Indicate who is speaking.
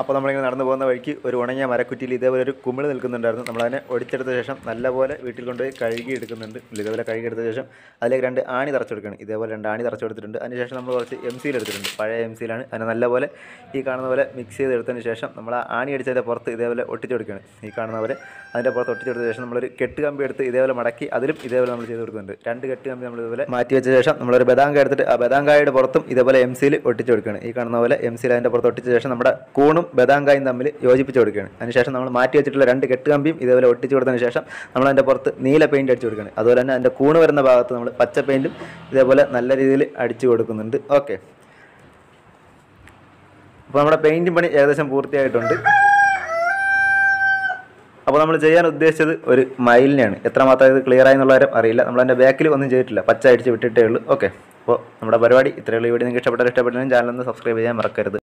Speaker 1: അപ്പോൾ നമ്മളിങ്ങനെ നടന്നു പോകുന്ന വഴിക്ക് ഒരു ഉണങ്ങിയ മരക്കുറ്റിയിൽ ഇതേപോലെ ഒരു കുമിള് നിൽക്കുന്നുണ്ടായിരുന്നു നമ്മളതിനെ ഒടിച്ചെടുത്ത ശേഷം നല്ലപോലെ വീട്ടിൽ കൊണ്ടുപോയി കഴുകി എടുക്കുന്നുണ്ട് ഇതേപോലെ കഴുകി എടുത്ത ശേഷം അതിലേക്ക് രണ്ട് ആണി തറച്ചെടുക്കുകയാണ് ഇതേപോലെ രണ്ട് ആണി തറച്ചെടുത്തിട്ടുണ്ട് അതിനുശേഷം നമ്മൾ കുറച്ച് എം സിയിൽ എടുത്തിട്ടുണ്ട് പഴയ എം സിയിലാണ് അതിനെ നല്ലപോലെ ഈ കാണുന്ന പോലെ മിക്സ് ചെയ്ത് എടുത്തതിന് ശേഷം നമ്മൾ ആ ആണി അടിച്ചതിൻ്റെ പുറത്ത് ഇതേപോലെ ഒട്ടിച്ചു കൊടുക്കുകയാണ് ഈ കാണുന്ന പോലെ അതിൻ്റെ പുറത്ത് ഒട്ടിച്ചെടുത്ത ശേഷം നമ്മളൊരു കെട്ട് കമ്പി എടുത്ത് ഇതേപോലെ മടക്കി അതിലും ഇതേപോലെ നമ്മൾ ചെയ്ത് കൊടുക്കുന്നുണ്ട് രണ്ട് കെട്ട് കമ്പി നമ്മൾ ഇതുപോലെ മാറ്റി വെച്ച ശേഷം നമ്മളൊരു ബദാങ്ക എടുത്തിട്ട് ആ ബദാങ്കായുടെ പുറത്തും ഇതേപോലെ എം സിയിൽ ഒട്ടിച്ചു കൊടുക്കുകയാണ് ഈ കാണുന്ന പോലെ എം സിയിൽ അതിൻ്റെ പുറത്ത് ഒട്ടിച്ച ശേഷം നമ്മുടെ കൂണും ബദാങ്കായും തമ്മിൽ യോജിപ്പിച്ച് കൊടുക്കുകയാണ് അതിനുശേഷം നമ്മൾ മാറ്റി വെച്ചിട്ടുള്ള രണ്ട് കെട്ട് കമ്പിയും ഇതേപോലെ ഒട്ടിച്ചു കൊടുത്തതിന് ശേഷം നമ്മൾ അതിൻ്റെ പുറത്ത് നീല പെയിൻറ് അടിച്ചു കൊടുക്കുകയാണ് അതുപോലെ തന്നെ അതിൻ്റെ കൂണ് വരുന്ന ഭാഗത്ത് നമ്മൾ പച്ച പെയിൻറ്റും ഇതേപോലെ നല്ല രീതിയിൽ അടിച്ചു കൊടുക്കുന്നുണ്ട് ഓക്കെ അപ്പോൾ നമ്മുടെ പെയിൻറ്റിങ് പണി ഏകദേശം പൂർത്തിയായിട്ടുണ്ട് അപ്പോൾ നമ്മൾ ചെയ്യാൻ ഉദ്ദേശിച്ചത് ഒരു മയിലിനെയാണ് എത്രമാത്രം ഇത് ക്ലിയർ ആയി എന്നുള്ള കാര്യം അറിയില്ല നമ്മൾ അതിൻ്റെ ബാക്കിൽ ഒന്നും ചെയ്തിട്ടില്ല പച്ച അടിച്ച് വിട്ടിട്ടേ ഉള്ളൂ ഓക്കെ അപ്പോൾ നമ്മുടെ പരിപാടി ഇത്രയുള്ള വീഡിയോ നിങ്ങൾക്ക് ഇഷ്ടപ്പെട്ടാൽ ഇഷ്ടപ്പെട്ടാലും ചാനൽ ഒന്ന് സബ്സ്ക്രൈബ് ചെയ്യാൻ മറക്കരുത്